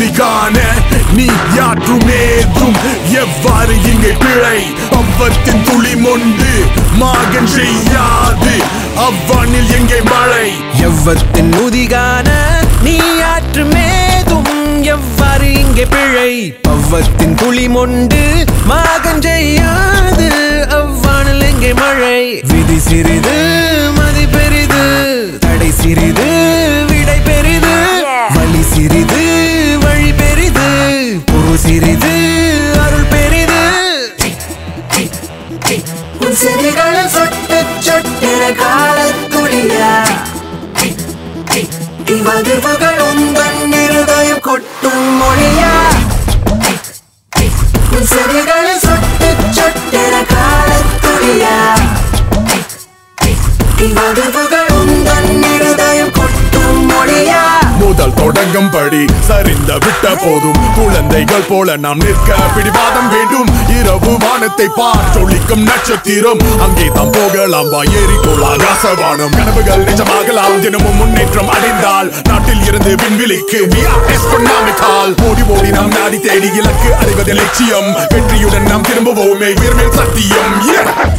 நுதிகான நீ யாற்றும் ஏதும் எவ்வாறு இங்கே பிழை அவ்வத்தின் துளி மொண்டு மாகன் செய்யாது அவ்வானில் எங்கே மழை எவ்வத்தின் நுதிகான நீ ஆற்று மேதும் எவ்வாறு இங்கே பிழை பவ்வத்தின் துளி மொண்டு மாகன் செய்யாது அவ்வானில் எங்கே மழை விதி சிறிது மதி பெரிது தடை சிறிது விடை பெரிது வழி சிறிது வழி பெரிது பொருள் சிறிது அருள் பெரிது உன் செவிகளில் சொட்டு சொட்டின காலத்துளியா இவ்வதிர்வுகள் உந்தன் இருதயம் கொட்டும் மொழியா உன் செவிகளில் சொட்டு சொட்டின காலத்துளியா இவ்வதிர்வுகள் உந்தன் இருதயம் கொட்டும் மொழியா முதல் தொடங்கும் படி சரிந்த விட்ட போதும் குழந்தைகள் போல நாம் நிற்க பிடிவாதம் வேண்டும் இரவு வானத்தை பார் சொலிக்கும் நட்சத்திரம் அங்கே தான் போகலாம் வா ஏறிக்கொள்ளா ராசவானம் கனவுகள் நிஜமாகலாம் தினமும் முன்னேற்றம் அடைந்தால் நாட்டில் இருந்து விண்வெளிக்கு we are astronomical. ஓடி ஓடி நாம் நாடி தேடி இலக்கு அடைவது லட்சியம் வெற்றியுடன் நாம் திரும்புவோமே உயர்மேல் சத்தியம் Yeah!